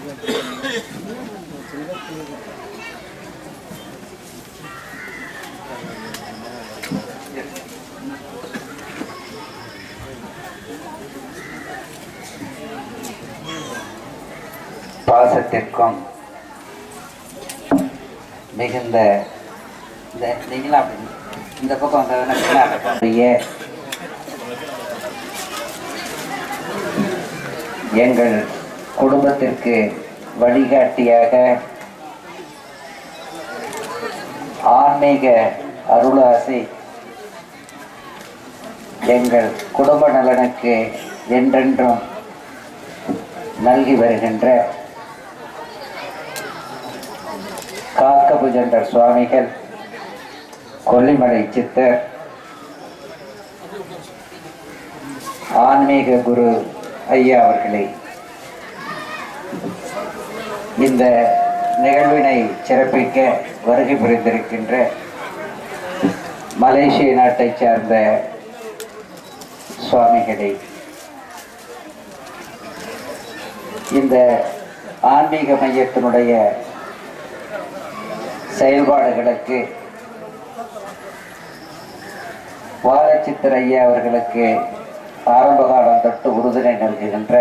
பாசத்திற்கும் மிகுந்த இந்த நீங்களும் அப்படி இந்த பக்கம் வந்ததுன்னா எங்கள் குடும்பத்திற்கு வழிகாட்டியாக ஆன்மீக அருளாசி எங்கள் குடும்ப நலனுக்கு என்றென்றும் நல்கி வருகின்ற காக்கபுஜண்டர் சுவாமிகள் கொல்லிமலை சித்தர் ஆன்மீக குரு ஐயா அவர்களை இந்த நிகழ்வினை சிறப்பிக்க வருகை புரிந்திருக்கின்ற மலேசிய நாட்டைச் சார்ந்த சுவாமிகளை இந்த ஆன்மீக மையத்தினுடைய செயல்பாடுகளுக்கு வாழச்சித்திர ஐயா அவர்களுக்கு ஆரம்ப காலம் தொட்டு உறுதுணை நல்குகின்ற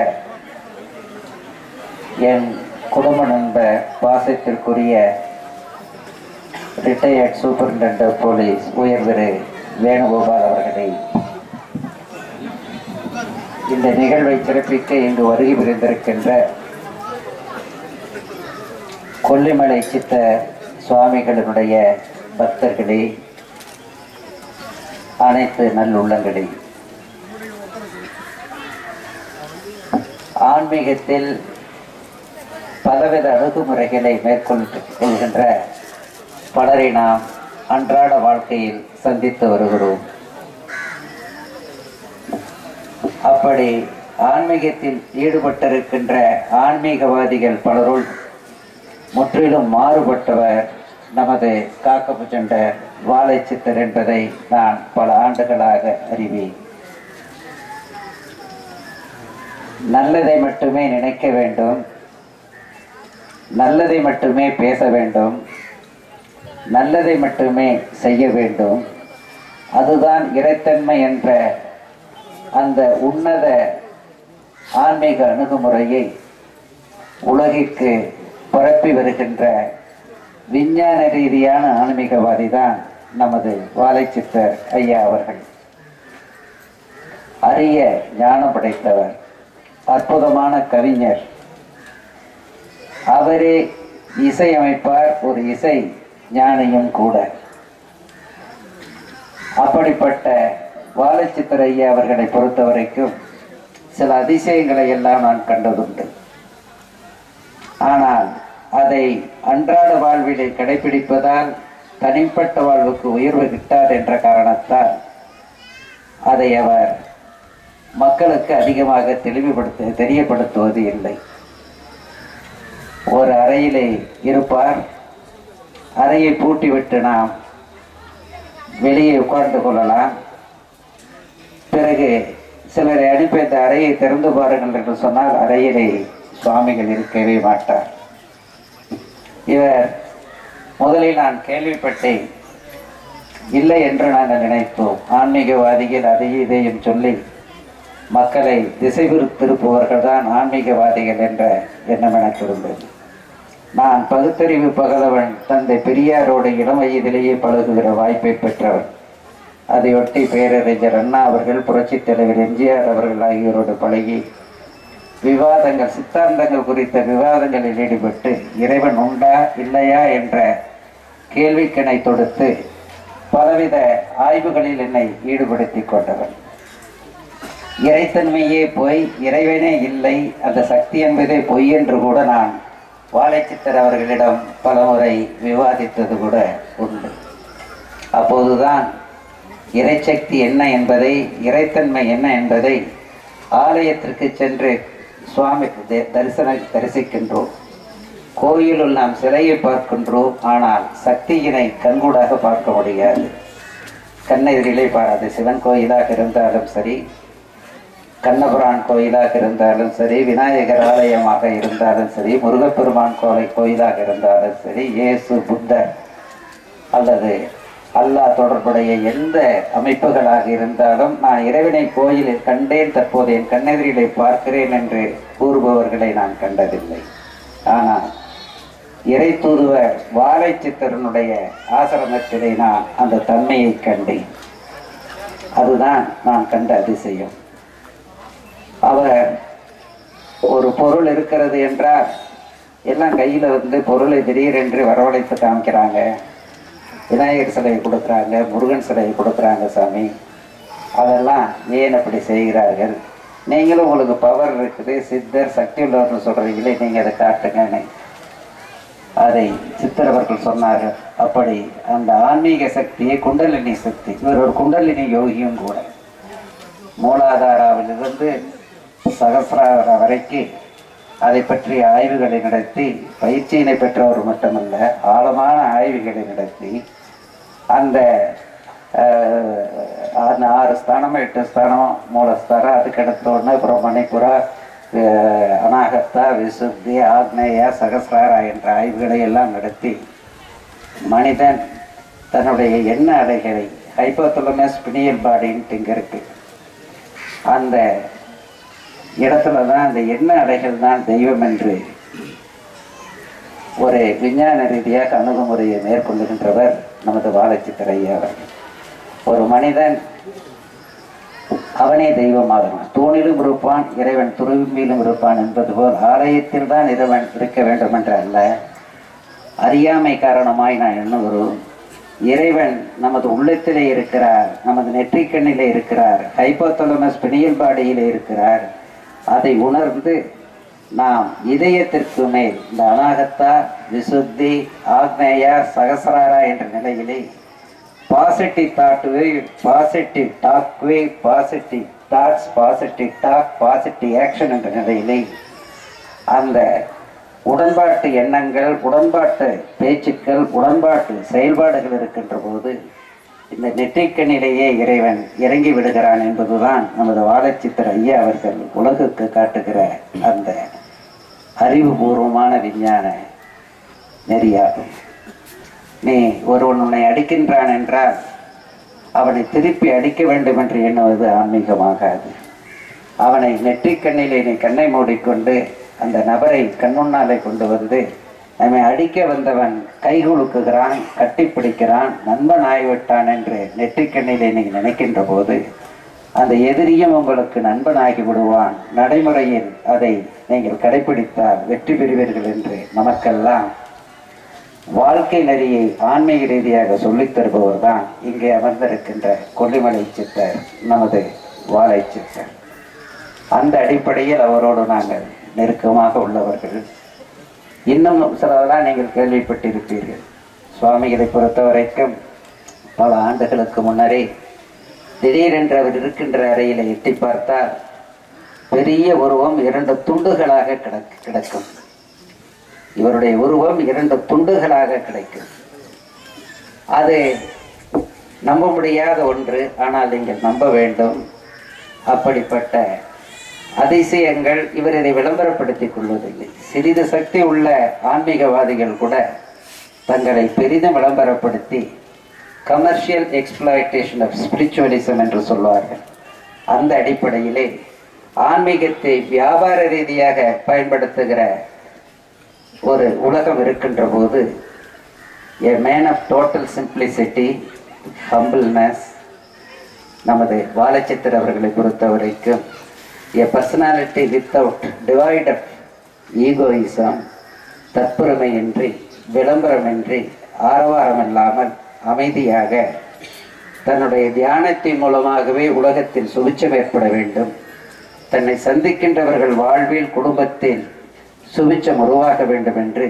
என் குடும்ப நண்பர் பாசத்திற்குரிய ரிட்டையர்ட் சூப்பரிண்டென்டன்ட் போலீஸ் உயர் திரு வேணுகோபால் அவர்களை இந்த நிகழ்வை சிறப்பிக்க இங்கு வருகை புரிந்திருக்கின்ற கொல்லிமலை சித்த சுவாமிகளினுடைய பக்தர்களே அனைத்து நல்லுள்ளங்களே ஆன்மீகத்தில் பலவித அணுகுமுறைகளை மேற்கொண்டு கொள்கின்ற பலரை நாம் அன்றாட வாழ்க்கையில் சந்தித்து வருகிறோம் அப்படி ஆன்மீகத்தில் ஈடுபட்டிருக்கின்ற ஆன்மீகவாதிகள் பலருள் முற்றிலும் மாறுபட்டவர் நமது காக்கப்புச்சண்ட வாழைச்சித்தர் என்பதை நான் பல ஆண்டுகளாக அறிவேன் நல்லதை மட்டுமே நினைக்க வேண்டும் நல்லதை மட்டுமே பேச வேண்டும் நல்லதை மட்டுமே செய்ய வேண்டும் அதுதான் இறைத்தன்மை என்ற அந்த உன்னத ஆன்மீக அணுகுமுறையை உலகிற்கு பரப்பி வருகின்ற விஞ்ஞான ரீதியான ஆன்மீகவாதி தான் நமது வாழைச்சித்தர் ஐயா அவர்கள் அரிய ஞானம் படைத்தவர் அற்புதமான கவிஞர் அவரே இசையமைப்பார் ஒரு இசை ஞானியும் கூட அப்படிப்பட்ட வாழைச்சித்திர ஐயா அவர்களை பொறுத்த வரைக்கும் சில அதிசயங்களை எல்லாம் நான் கண்டதுண்டு ஆனால் அதை அன்றாட வாழ்விலே கடைபிடிப்பதால் தனிப்பட்ட வாழ்வுக்கு உயர்வு கிட்டாது என்ற காரணத்தால் அதை அவர் மக்களுக்கு அதிகமாக தெளிவுபடுத்த தெரியப்படுத்துவது இல்லை ஒரு அறையிலே இருப்பார் அறையை பூட்டிவிட்டு நாம் வெளியே உட்கார்ந்து கொள்ளலாம் பிறகு சிலரை அனுப்பி அந்த அறையை திறந்து பாருங்கள் என்று சொன்னால் அறையிலே சுவாமிகள் இருக்கவே மாட்டார் இவர் முதலில் நான் கேள்விப்பட்டேன் இல்லை என்று நாங்கள் நினைத்தோம் ஆன்மீகவாதிகள் அதையும் இதையும் சொல்லி மக்களை திசை திருப்புவர்கள் தான் ஆன்மீகவாதிகள் என்ற எண்ணம் எனக்கு இருந்தது நான் பகுத்தறிவு பகலவன் தந்தை பெரியாரோடு இளம் வயதிலேயே பழகுகிற வாய்ப்பை பெற்றவன் அதையொட்டி பேரறிஞர் அண்ணா அவர்கள் புரட்சித் தலைவர் எம்ஜிஆர் அவர்கள் ஆகியோரோடு பழகி விவாதங்கள் சித்தாந்தங்கள் குறித்த விவாதங்களில் ஈடுபட்டு இறைவன் உண்டா இல்லையா என்ற கேள்விக்கணை தொடுத்து பலவித ஆய்வுகளில் என்னை ஈடுபடுத்தி கொண்டவன் இறைத்தன்மையே பொய் இறைவனே இல்லை அந்த சக்தி என்பதே பொய் என்று கூட நான் வாழைச்சித்தர் அவர்களிடம் பலமுறை விவாதித்தது கூட உண்டு அப்போதுதான் இறைச்சக்தி என்ன என்பதை இறைத்தன்மை என்ன என்பதை ஆலயத்திற்கு சென்று சுவாமி த- தரிசன தரிசிக்கின்றோம் கோயிலுள் நாம் சிலையை பார்க்கின்றோம் ஆனால் சக்தியினை கண்கூடாக பார்க்க முடியாது கண்ணெதிரிலே பாராது சிவன் கோயிலாக இருந்தாலும் சரி கண்ணபுரான் கோயிலாக இருந்தாலும் சரி விநாயகர் ஆலயமாக இருந்தாலும் சரி முருகப்பெருமான் கோலை கோயிலாக இருந்தாலும் சரி இயேசு புத்தர் அல்லது அல்லாஹ் தொடர்புடைய எந்த அமைப்புகளாக இருந்தாலும் நான் இறைவனை கோயிலில் கண்டேன் தற்போது என் கண்ணெதிரிலே பார்க்கிறேன் என்று கூறுபவர்களை நான் கண்டதில்லை ஆனால் இறை தூதுவர் வாழை சித்தரனுடைய ஆசிரமத்திலே நான் அந்த தன்மையை கண்டேன் அதுதான் நான் கண்ட அதிசயம் அவர் ஒரு பொருள் இருக்கிறது என்றால் எல்லாம் கையில் வந்து பொருளை திடீரென்று வரவழைத்து காமிக்கிறாங்க விநாயகர் சிலையை கொடுக்குறாங்க முருகன் சிலையை கொடுக்குறாங்க சாமி அதெல்லாம் ஏன் அப்படி செய்கிறார்கள் நீங்களும் உங்களுக்கு பவர் இருக்குது சித்தர் சக்தி உள்ளவர்னு சொல்கிறீங்களே நீங்கள் அதை காட்டுங்கன்னு அதை சித்தர் அவர்கள் சொன்னார்கள் அப்படி அந்த ஆன்மீக சக்தியை குண்டலினி சக்தி இவர் ஒரு குண்டலினி யோகியும் கூட மூலாதாராவிலிருந்து சகசிரார வரைக்கும் அதை பற்றிய ஆய்வுகளை நடத்தி பயிற்சியினை பெற்றவர் மட்டுமல்ல ஆழமான ஆய்வுகளை நடத்தி அந்த அஹ், அந்த ஆறு ஸ்தானம் எட்டு ஸ்தானம் மூலஸ்தானம் அதுக்கு அடுத்த உடனே அப்புறம் மணிப்புரா அஹ், அநாகத்தா விசுத்தி ஆக்னேயா சகசிராரா என்ற ஆய்வுகளை எல்லாம் நடத்தி மனிதன் தன்னுடைய எண்ண அலைகளை ஹைப்போத்தலமஸ் பினியல் பாடின்ட்டு இங்கே இருக்கு அந்த இடத்துல தான் அந்த எண்ண அலைகள் தான் தெய்வம் என்று ஒரு விஞ்ஞான ரீதியாக அணுகுமுறையை மேற்கொள்ளுகின்றவர் நமது வாழைச்சித்தர் ஐயா அவர்கள் ஒரு மனிதன் அவனே தெய்வமாகணும் தூணிலும் இருப்பான் இறைவன் துரும்பிலும் இருப்பான் என்பது போல் ஆலயத்தில் தான் இறைவன் இருக்க வேண்டும் என்று அல்ல அறியாமை காரணமாய் நான் எண்ணுகிறோம் இறைவன் நமது உள்ளத்திலே இருக்கிறார் நமது நெற்றிக்கண்ணிலே இருக்கிறார் ஹைப்போத்தலமஸ் பிணியல் பாடியிலே இருக்கிறார் அதை உணர்ந்து நாம் இதயத்திற்கு மேல் இந்த அநாகத்தா விசுத்தி ஆக்னேயா சகசராரா என்ற நிலையிலே positive thought way positive talk way positive thoughts positive talk positive action என்ற நிலையிலே அந்த உடன்பாட்டு எண்ணங்கள் உடன்பாட்டு பேச்சுக்கள் உடன்பாட்டு செயல்பாடுகள் இருக்கின்ற போது இந்த நெற்றிக்கண்ணிலேயே இறைவன் இறங்கி விடுகிறான் என்பதுதான் நமது வாழைச்சித்திர ஐயா அவர்கள் உலகுக்கு காட்டுகிற அந்த அறிவுபூர்வமான விஞ்ஞான நெறியாகும் நீ ஒருவன் உன்னை அடிக்கின்றான் என்றால் அவனை திருப்பி அடிக்க வேண்டும் என்று எண்ணுவது ஆன்மீகமாகாது அவனை நெற்றிக்கண்ணிலே நீ கண்ணை மூடிக்கொண்டு அந்த நபரை கண்முன்னாலே கொண்டு வந்து நம்மை அடிக்க வந்தவன் கைகுலுக்குகிறான் கட்டிப்பிடிக்கிறான் நண்பன் ஆகிவிட்டான் என்று நெற்றிக்கண்ணிலே நீ நினைக்கின்ற போது அந்த எதிரியும் உங்களுக்கு நண்பனாகி விடுவான் நடைமுறையில் அதை நீங்கள் கடைபிடித்தால் வெற்றி பெறுவீர்கள் என்று நமக்கெல்லாம் வாழ்க்கை நெறியை ஆன்மீக ரீதியாக சொல்லித் தருபவர் தான் இங்கே அமர்ந்திருக்கின்ற கொல்லிமலை சித்தர் நமது வாழை சித்தர் அந்த அடிப்படையில் அவரோடு நாங்கள் நெருக்கமாக உள்ளவர்கள் இன்னும் சிலதெல்லாம் நீங்கள் கேள்விப்பட்டிருப்பீர்கள் சுவாமிகளை பொறுத்த வரைக்கும் பல ஆண்டுகளுக்கு முன்னரே திடீரென்று அவர் இருக்கின்ற அறையில எட்டி பார்த்தால் பெரிய உருவம் இரண்டு துண்டுகளாக கிடக்கு கிடக்கும் இவருடைய உருவம் இரண்டு துண்டுகளாக கிடைக்கும் அது நம்ப முடியாத ஒன்று ஆனால் நீங்கள் நம்ப வேண்டும் அப்படிப்பட்ட அதிசயங்கள் இவர் இதை விளம்பரப்படுத்திக் கொள்வதில்லை சிறிது சக்தி உள்ள ஆன்மீகவாதிகள் கூட தங்களை பெரிதும் விளம்பரப்படுத்தி கமர்ஷியல் எக்ஸ்பிளாய்டேஷன் ஆஃப் ஸ்பிரிச்சுவலிசம் என்று சொல்வார்கள் அந்த அடிப்படையிலே ஆன்மீகத்தை வியாபார ரீதியாக பயன்படுத்துகிற ஒரு உலகம் இருக்கின்ற போது a man of total simplicity humbleness நமது வாழச்சித்திர அவர்களை பொறுத்த வரைக்கும் a personality without divide of egoism தற்பெருமையின்றி விளம்பரமின்றி ஆரவாரம் இல்லாமல் அமைதியாக தன்னுடைய தியானத்தின் மூலமாகவே உலகத்தில் சுபிச்சம் ஏற்பட வேண்டும் தன்னை சந்திக்கின்றவர்கள் வாழ்வில் குடும்பத்தில் சுபிச்சம் உருவாக வேண்டும் என்று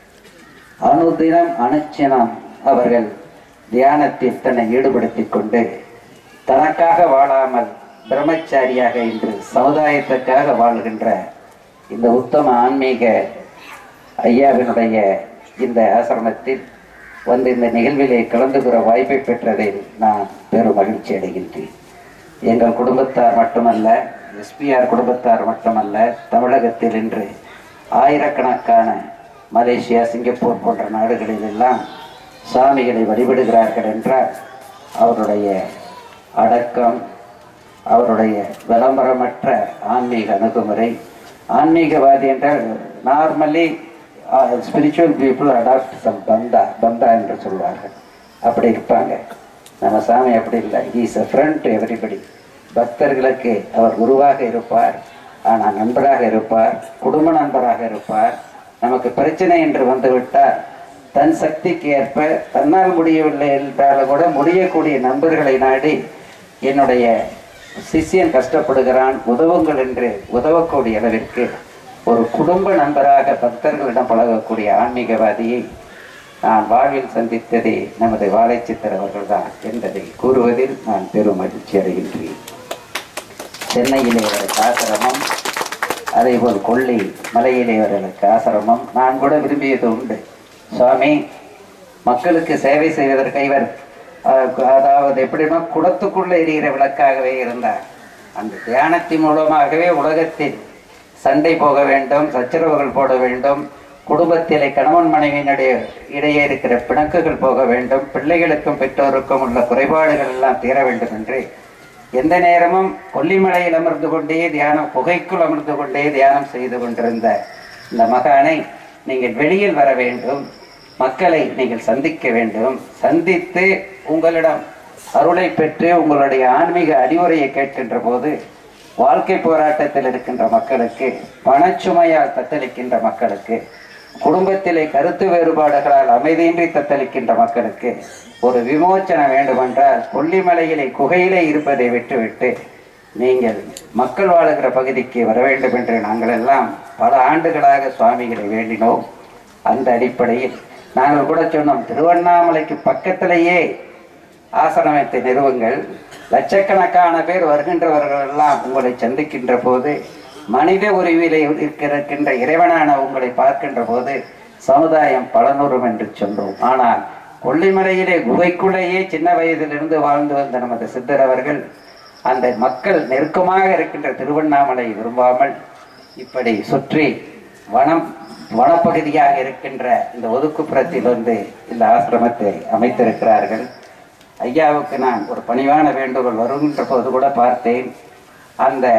அனுதினம் அனுச்சினம் அவர்கள் தியானத்தில் தன்னை ஈடுபடுத்திக் கொண்டு தனக்காக வாழாமல் பிரம்மச்சாரியாக இன்று சமுதாயத்துக்காக வாழ்கின்ற இந்த உத்தம ஆன்மீக ஐயாவினுடைய இந்த ஆசிரமத்தில் வந்து இந்த நிகழ்விலே கலந்துகிற வாய்ப்பை பெற்றதில் நான் பெரும் மகிழ்ச்சி அடைகின்றேன் எங்கள் குடும்பத்தார் மட்டுமல்ல எஸ்பிஆர் குடும்பத்தார் மட்டுமல்ல தமிழகத்தில் இன்று ஆயிரக்கணக்கான மலேசியா சிங்கப்பூர் போன்ற நாடுகளில் எல்லாம் சாமிகளை வழிபடுகிறார்கள் என்றால் அவருடைய அடக்கம் அவருடைய விளம்பரமற்ற ஆன்மீக அணுகுமுறை ஆன்மீகவாதி என்றால் normally spiritual people adopt some பந்தா பந்தா என்று சொல்வார்கள் அப்படி இருப்பாங்க நம்ம சாமி அப்படி இல்லை is a friend to everybody பக்தர்களுக்கு அவர் குருவாக இருப்பார் ஆனால் நண்பராக இருப்பார் குடும்ப நண்பராக இருப்பார் நமக்கு பிரச்சனை என்று வந்துவிட்டால் தன் சக்திக்கு ஏற்ப தன்னால் முடியவில்லை என்றாலும் கூட முடியக்கூடிய நண்பர்களை நாடி என்னுடைய சிஷ்யன் கஷ்டப்படுகிறான் உதவுங்கள் என்று உதவக்கூடிய அளவிற்கு ஒரு குடும்ப நண்பராக பக்தர்களிடம் பழகக்கூடிய ஆன்மீகவாதியை நான் வாழ்வில் சந்தித்ததே நமது வாழைச்சித்தர் அவர்கள்தான் என்பதை கூறுவதில் நான் பெரும் மகிழ்ச்சி அடைகின்றேன் சென்னையிலே அவருக்கு ஆசிரமம் அதேபோல் கொல்லி மலையிலே அவர்களுக்கு ஆசிரமம் நான் கூட விரும்பியது உண்டு சுவாமி மக்களுக்கு சேவை செய்வதற்கு இவர் அஹ், அதாவது எப்படின்னா குடத்துக்குள்ள எரிகிற விளக்காகவே இருந்தார் அந்த தியானத்தின் மூலமாகவே உலகத்தில் சண்டை போக வேண்டும் சச்சரவுகள் போட வேண்டும் குடும்பத்திலே கணவன் மனைவியினுடைய இடையே இருக்கிற பிணக்குகள் போக வேண்டும் பிள்ளைகளுக்கும் பெற்றோருக்கும் உள்ள குறைபாடுகள் எல்லாம் தீர வேண்டும் என்று எந்த நேரமும் கொல்லிமலையில் அமர்ந்து கொண்டே தியானம் புகைக்குள் அமர்ந்து கொண்டே தியானம் செய்து கொண்டிருந்த இந்த மகானை நீங்கள் வெளியில் வர வேண்டும் மக்களை நீங்கள் சந்திக்க வேண்டும் சந்தித்து உங்களிடம் அருளை பெற்று உங்களுடைய ஆன்மீக அறிவுரையை கேட்கின்ற போது வாழ்க்கை போராட்டத்தில் இருக்கின்ற மக்களுக்கு பணச்சுமையால் தத்தளிக்கின்ற மக்களுக்கு குடும்பத்திலே கருத்து வேறுபாடுகளால் அமைதியின்றி தத்தளிக்கின்ற மக்களுக்கு ஒரு விமோச்சனம் வேண்டுமென்றால் கொல்லிமலையிலே குகையிலே இருப்பதை விட்டுவிட்டு நீங்கள் மக்கள் வாழுகிற பகுதிக்கு வர வேண்டும் என்று நாங்கள் எல்லாம் பல ஆண்டுகளாக சுவாமிகளை வேண்டினோம் அந்த அடிப்படையில் நாங்கள் கூட சொன்னோம் திருவண்ணாமலைக்கு பக்கத்திலேயே ஆசிரமத்தை நிறுவுங்கள் லட்சக்கணக்கான பேர் வருகின்றவர்கள் எல்லாம் உங்களை சந்திக்கின்ற போது மனித உரிமையிலே இருக்கின்ற இறைவனான உங்களை பார்க்கின்ற போது சமுதாயம் பலனுறும் என்று சொன்னோம் ஆனால் கொல்லிமலையிலே குகைக்குள்ளேயே சின்ன வயதிலிருந்து வாழ்ந்து வந்த நமது சித்தர் அவர்கள் அந்த மக்கள் நெருக்கமாக இருக்கின்ற திருவண்ணாமலை விரும்பாமல் இப்படி சுற்றி வனம் வனப்பகுதியாக இருக்கின்ற இந்த ஒதுக்குப்புறத்தில் வந்து இந்த ஆசிரமத்தை அமைத்திருக்கிறார்கள் ஐயாவுக்கு நான் ஒரு பணிவான வேண்டுகோள் வருகின்ற போது கூட பார்த்தேன் அந்த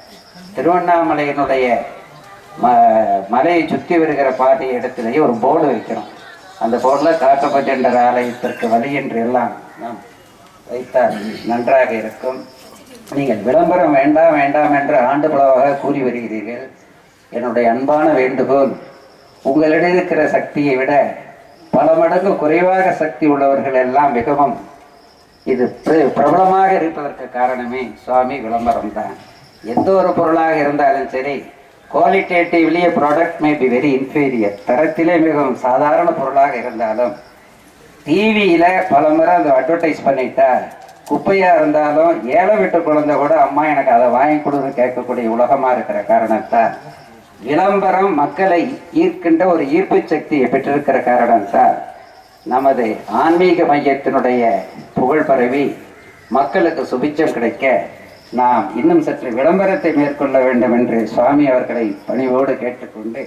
திருவண்ணாமலையினுடைய ம மலையை சுற்றி வருகிற பாதை இடத்திலேயே ஒரு போர்டு வைக்கிறோம் அந்த போர்டில் காக்கப்பட்டென்ற ஆலயத்திற்கு வழி என்று எல்லாம் நாம் வைத்தால் நன்றாக இருக்கும் நீங்கள் விளம்பரம் வேண்டாம் வேண்டாம் என்று ஆண்டு பலவாக கூறி வருகிறீர்கள் என்னுடைய அன்பான வேண்டுகோள் உங்களிடம் இருக்கிற சக்தியை விட பல மடங்கு குறைவாக சக்தி உள்ளவர்கள் எல்லாம் மிகவும் இது பிர- பிரபலமாக இருப்பதற்கு காரணமே சுவாமி விளம்பரம் தான் எந்த ஒரு பொருளாக இருந்தாலும் சரி qualitatively product may be very inferior தரத்திலே மிகவும் சாதாரண பொருளாக இருந்தாலும் டிவியில பல முறை அந்த அட்வர்டைஸ் பண்ணிட்டா குப்பையா இருந்தாலும் ஏழை வீட்டு குழந்தை கூட அம்மா எனக்கு அதை வாங்கி கொடுன்னு கேட்கக்கூடிய உலகமா இருக்கிற காரணத்தால் விளம்பரம் மக்களை ஈர்க்கின்ற ஒரு ஈர்ப்பு சக்தியை பெற்றிருக்கிற காரணத்தால் நமது ஆன்மீக மையத்தினுடைய புகழ் பரவி மக்களுக்கு சுபிச்சம் கிடைக்க நாம் இன்னும் சற்று விளம்பரத்தை மேற்கொள்ள வேண்டும் என்று சுவாமி அவர்களை பணிவோடு கேட்டுக்கொண்டு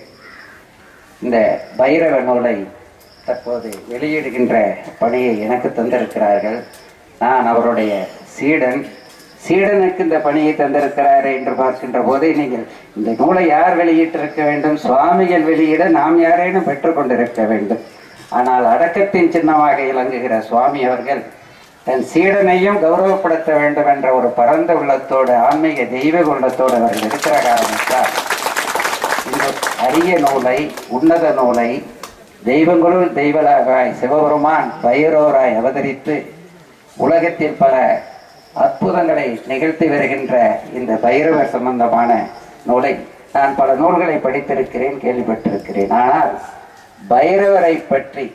இந்த பைரவ நூலை தற்போது வெளியிடுகின்ற பணியை எனக்கு தந்திருக்கிறார்கள் நான் அவருடைய சீடன் சீடனுக்கு இந்த பணியை தந்திருக்கிறாரே என்று பார்க்கின்ற போதே நீங்கள் இந்த நூலை யார் வெளியிட்டிருக்க வேண்டும் சுவாமிகள் வெளியிட நாம் யாரேனும் பெற்றுக்கொண்டிருக்க வேண்டும் ஆனால் அடக்கத்தின் சின்னமாக இலங்குகிற சுவாமி அவர்கள் தன் சீடனையும் கௌரவப்படுத்த வேண்டும் என்ற ஒரு பரந்த உள்ளத்தோடு ஆன்மீக தெய்வ உள்ளத்தோடு அவர்கள் இருக்கிற காரணத்தால் இந்த அரிய நூலை உன்னத நூலை தெய்வங்களுள் தெய்வலாகாய் சிவபெருமான் பைரோராய் அவதரித்து உலகத்தில் பல அற்புதங்களை நிகழ்த்தி வருகின்ற இந்த பைரவர் சம்பந்தமான நூலை நான் பல நூல்களை படித்திருக்கிறேன் கேள்விப்பட்டிருக்கிறேன் ஆனால் பைரவரை பற்றி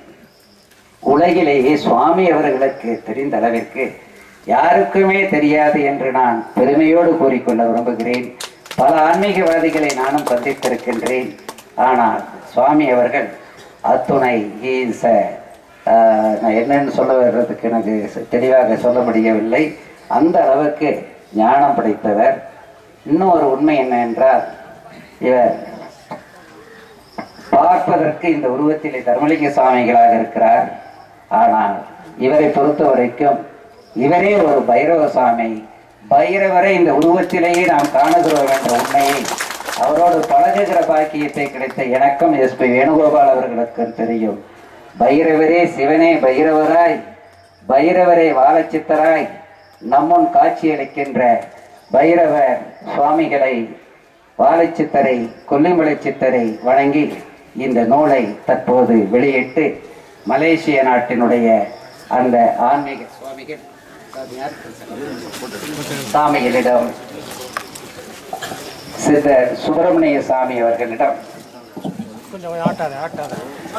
உலகிலேயே சுவாமி அவர்களுக்கு தெரிந்த அளவிற்கு யாருக்குமே தெரியாது என்று நான் பெருமையோடு கூறிக்கொள்ள விரும்புகிறேன் பல ஆன்மீகவாதிகளை நானும் சந்தித்திருக்கின்றேன் ஆனால் சுவாமி அவர்கள் அத்துணை இஸ் நான் என்னன்னு சொல்ல வர்றதுக்கு எனக்கு தெளிவாக சொல்ல முடியவில்லை அந்த அளவுக்கு ஞானம் படைத்தவர் இன்னும் ஒரு உண்மை என்ன என்றால் இவர் பார்ப்பதற்கு இந்த உருவத்திலே தர்மலிங்க சுவாமிகளாக இருக்கிறார் ஆனால் இவரை பொறுத்த வரைக்கும் இவரே ஒரு பைரவ சுவாமி பைரவரை இந்த உருவத்திலேயே நாம் காணுகிறோம் என்ற உண்மையை அவரோடு பழகுகிற பாக்கியத்தை கிடைத்த எனக்கும் எஸ்பி வேணுகோபால் அவர்களுக்கும் தெரியும் பைரவரே சிவனே பைரவராய் பைரவரே வாழச்சித்தராய் நம்முன் காட்சியளிக்கின்ற பைரவர் சுவாமிகளை வாழைச்சித்தரை கொல்லிமலை சித்தரை வணங்கி இந்த நூலை தற்போது வெளியிட்டு மலேசிய நாட்டினுடைய அந்த ஆன்மீக சுவாமிகள் சாமிகளிடம் சித்தர் சுப்பிரமணிய சாமி அவர்களிடம் கொஞ்சம் ஆட்டாத ஆட்டாத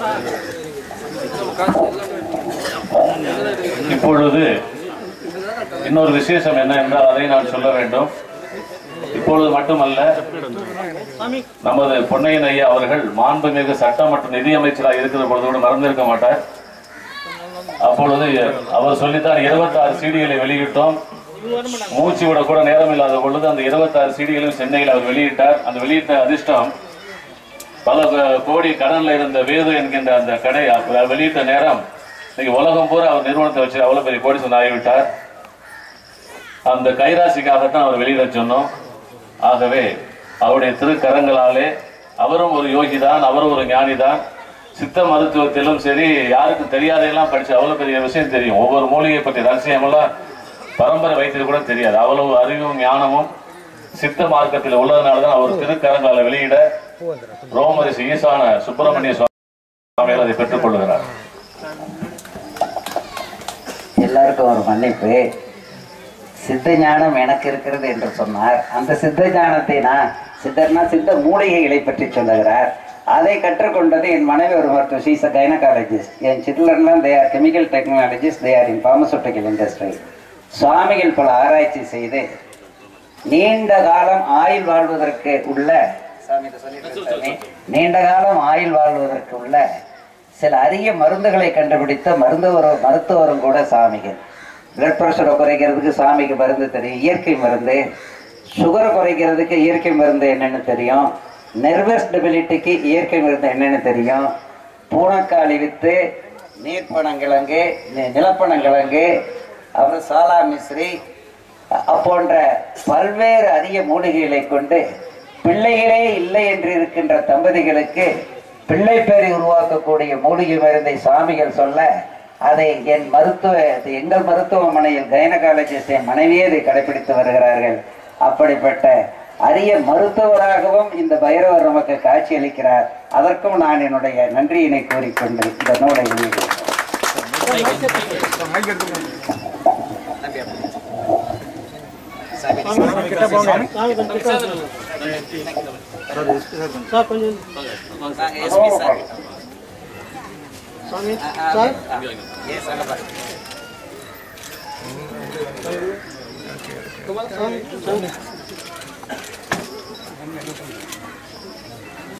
இப்பொழுது இன்னொரு விசேஷம் என்ன என்றால் அதை நான் சொல்ல வேண்டும் இப்பொழுது மட்டுமல்ல நமது பொன்னையன் ஐயா அவர்கள் மாண்புமிகு சட்டம் மற்றும் நிதி அமைச்சராக இருக்கிற பொழுது கூட மறந்திருக்க மாட்டார் அப்பொழுது அவர் சொல்லித்தான் இருபத்தாறு சீடிகளை வெளியிட்டோம் மூச்சு விட கூட நேரம் இல்லாத பொழுது அந்த இருபத்தாறு சீடிகளையும் சென்னையில் அவர் வெளியிட்டார் அந்த வெளியிட்ட அதிர்ஷ்டம் பல கோ- கோடி கடன்ல இருந்த வேது என்கின்ற அந்த கடை அப்ப வெளியிட்ட நேரம் இன்னைக்கு உலகம் பூரா அவர் நிறுவனத்தை வச்சு அவ்வளவு பெரிய கோடீஸ்வரன் ஆகிவிட்டார் அந்த கைராசிக்காகத்தான் அவர் வெளியிட சொன்னோம் ஆகவே அவருடைய திருக்கரங்களாலே அவரும் ஒரு யோகிதான் அவரும் ஒரு ஞானிதான் சித்த மருத்துவத்திலும் சரி யாருக்கும் தெரியாதையெல்லாம் படிச்சு அவ்வளவு பெரிய விஷயம் தெரியும் ஒவ்வொரு மூலிகை பற்றி ரகசியமெல்லாம் பரம்பரை வைத்தது கூட தெரியாது அவ்வளவு அறிவும் ஞானமும் சித்த மார்க்கத்தில் உள்ளதனால தான் அவர் திருக்கரங்களால் வெளியிட ரோமரிசி ஈசான சுப்பிரமணிய சுவாமிகள் அதை பெற்றுக் கொள்கிறார் எல்லாருக்கும் ஒரு மன்னிப்பு சித்த ஞானம் எனக்கு இருக்கிறது என்று சொன்னார் அந்த சித்த ஞானத்தை நான் சித்தர்னா சித்த மூலிகைகளை பற்றி சொல்லுகிறார் அதை கற்றுக்கொண்டது என் மனைவி ஒரு மருத்துவ ஷீஸ் அ கைனகாலஜிஸ்ட் என் சில்ட்ரன்லாம் they are chemical technologist they are in pharmaceutical industry சுவாமிகள் பல ஆராய்ச்சி செய்து நீண்ட காலம் ஆயுள் வாழ்வதற்கு உள்ள சாமி இதை சொல்லிட்டு சாமி. நீண்ட காலம் ஆயுள் வாழ்வதற்கு உள்ள சில அரிய மருந்துகளை கண்டுபிடித்த மருத்துவரும் மருத்துவரும் கூட சாமிகள் பிளட் ப்ரெஷரை குறைக்கிறதுக்கு சாமிக்கு மருந்து தெரியும் இயற்கை மருந்து சுகரை குறைக்கிறதுக்கு இயற்கை மருந்து என்னன்னு தெரியும் நெர்வஸ் டெபிலிட்டிக்கு இயற்கை மருந்து என்னன்னு தெரியும் பூனக்காளி வித்து நீர்ப்பனங்கிழங்கு நி- நிலப்பனங்கிழங்கு அப்புறம் சாலா மிஸ்ரி அ- போன்ற பல்வேறு அரிய மூலிகைகளை கொண்டு பிள்ளைகளே இல்லை என்று இருக்கின்ற தம்பதிகளுக்கு பிள்ளை பேரை உருவாக்கக்கூடிய மூலிகை மருந்தை சாமிகள் சொல்ல அதை என் மருத்துவ எங்கள் மருத்துவமனையில் கைனகாலஜிஸ்ட் என் மனைவியே இதை கடைபிடித்து வருகிறார்கள் அப்படிப்பட்ட அரிய மருத்துவராகவும் இந்த பைரவர் நமக்கு காட்சியளிக்கிறார் அதற்கும் நான் என்னுடைய நன்றியினை கூறிக்கொண்டு இந்த நூலை வெளியிடுகிறேன் கிட்ட போங்க சாமி கொஞ்சம் கிட்ட வாங்க. சார் கொஞ்சம் சாமி சார் சாமி சாமி